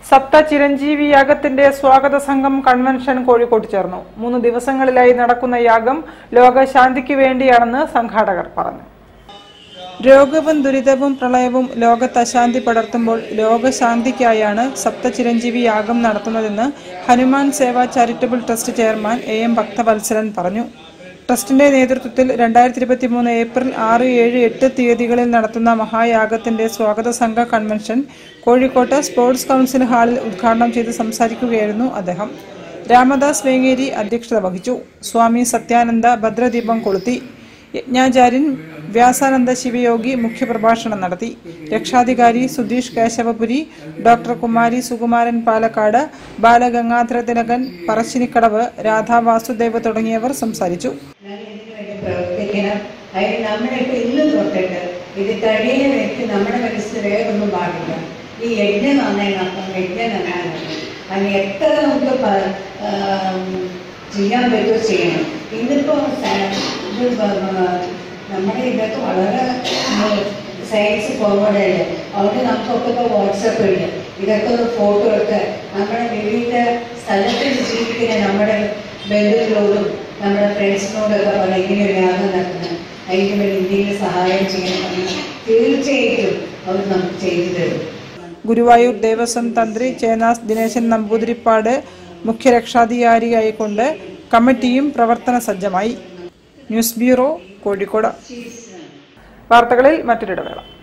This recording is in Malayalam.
സപ്ത ചിരഞ്ജീവി യാഗത്തിന്റെ സ്വാഗത സംഘം കൺവെൻഷൻ കോഴിക്കോട്ട് ചേർന്നു മൂന്ന് ദിവസങ്ങളിലായി നടക്കുന്ന യാഗം ലോകശാന്തിക്ക് വേണ്ടിയാണെന്ന് സംഘാടകർ പറഞ്ഞു രോഗവും ദുരിതവും പ്രളയവും ലോകത്ത് അശാന്തി പടർത്തുമ്പോൾ ലോകശാന്തിക്കായാണ് സപ്ത ചിരഞ്ജീവി യാഗം നടത്തുന്നതെന്ന് Hanuman Seva charitable trust chairman A M Bhakthavatsaran പറഞ്ഞു ട്രസ്റ്റിന്റെ നേതൃത്വത്തിൽ രണ്ടായിരത്തി ഇരുപത്തി മൂന്ന് ഏപ്രിൽ ആറ് ഏഴ് എട്ട് തീയതികളിൽ നടത്തുന്ന മഹായാഗത്തിന്റെ സ്വാഗത സംഘ കൺവെൻഷൻ കോഴിക്കോട്ട് സ്പോർട്സ് കൗൺസിൽ ഹാളിൽ ഉദ്ഘാടനം ചെയ്ത് സംസാരിക്കുകയായിരുന്നു അദ്ദേഹം രാമദാസ് വേങ്ങേരി അധ്യക്ഷത വഹിച്ചു സ്വാമി സത്യാനന്ദ ഭദ്രദീപം കൊളുത്തി യജ്ഞാചാര്യൻ വ്യാസാനന്ദ ശിവയോഗി മുഖ്യപ്രഭാഷണം നടത്തി രക്ഷാധികാരി സുധീഷ് കേശവപുരി ഡോക്ടർ കുമാരി സുകുമാരൻ പാലക്കാട് ബാലഗംഗാധര തിലകൻ പറശ്ശിനിക്കടവ് രാധാ വാസുദേവ് തുടങ്ങിയവർ സംസാരിച്ചു ഇതിനു വേണ്ടി പ്രവർത്തിക്കണം അതിന് നമ്മളിപ്പോ ഇന്ന് തൊട്ടിട്ട് ഇത് കഴിയുന്ന വ്യക്തി നമ്മുടെ മനസ്സിൽ വേറൊന്നും പാടില്ല ഈ യജ്ഞം നന്നായി യജ്ഞം നന്നായി അതിന് എത്ര നമുക്ക് പ- ആം, ചെയ്യാൻ പറ്റുമോ ചെയ്യണം ഇന്നിപ്പോ സ- ഇത് പ- പ- നമ്മുടെ ഇതൊക്കെ വളരെ സയൻസ് ഫോർവേഡ് അല്ലേ അതുകൊണ്ട് നമുക്കൊക്കെ ഇപ്പോൾ വാട്സപ്പ് ഉണ്ട് ഇതൊക്കെ ഒന്ന് ഫോട്ടോ എടുത്ത് നമ്മുടെ വിവിധ സ്ഥലത്തിൽ ജീവിക്കുന്ന നമ്മുടെ ബന്ധുക്കളോടും നമ്മുടെ ഫ്രണ്ട്സിനോടൊക്കെ പറഞ്ഞ് ഇങ്ങനെ ഒരു യാഗം നടത്തുന്നത് അതിന് വേണ്ടി ഇന്ത്യയിൽ സഹായം ചെയ്യണമെന്ന് തീർച്ചയായിട്ടും അവർ നമുക്ക് ചെയ്തു തരും ഗുരുവായൂർ ദേവസ്വം തന്ത്രി ചേനാസ് ദിനേശൻ നമ്പൂതിരിപ്പാട് മുഖ്യരക്ഷാധികാരിയായിക്കൊണ്ട് കമ്മിറ്റിയും പ്രവർത്തന സജ്ജമായി ന്യൂസ് ബ്യൂറോ കോഴിക്കോട് വാർത്തകളിൽ മറ്റൊരിടവേള